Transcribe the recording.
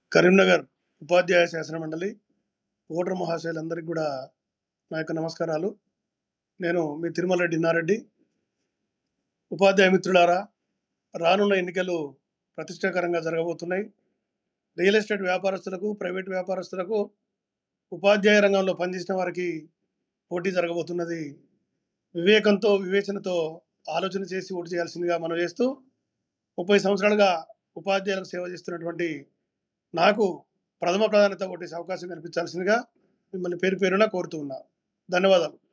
కరీంనగర్ ఉపాధ్యాయ శాసన మండలి ఓటర్ మహాశయులందరికీ కూడా నా యొక్క నమస్కారాలు నేను మీ తిరుమల రెడ్డి ఇన్నారెడ్డి ఉపాధ్యాయ మిత్రులారా రానున్న ఎన్నికలు ప్రతిష్టాకరంగా జరగబోతున్నాయి రియల్ ఎస్టేట్ వ్యాపారస్తులకు ప్రైవేట్ వ్యాపారస్తులకు ఉపాధ్యాయ రంగంలో పనిచేసిన వారికి పోటీ జరగబోతున్నది వివేకంతో వివేచనతో ఆలోచన చేసి ఓటు చేయాల్సిందిగా మనం చేస్తూ ముప్పై సంవత్సరాలుగా ఉపాధ్యాయులకు సేవ చేస్తున్నటువంటి నాకు ప్రథమ ప్రాధాన్యత ఓటేసే అవకాశం కల్పించాల్సిందిగా మిమ్మల్ని పేరు పేరున కోరుతూ ఉన్నా ధన్యవాదాలు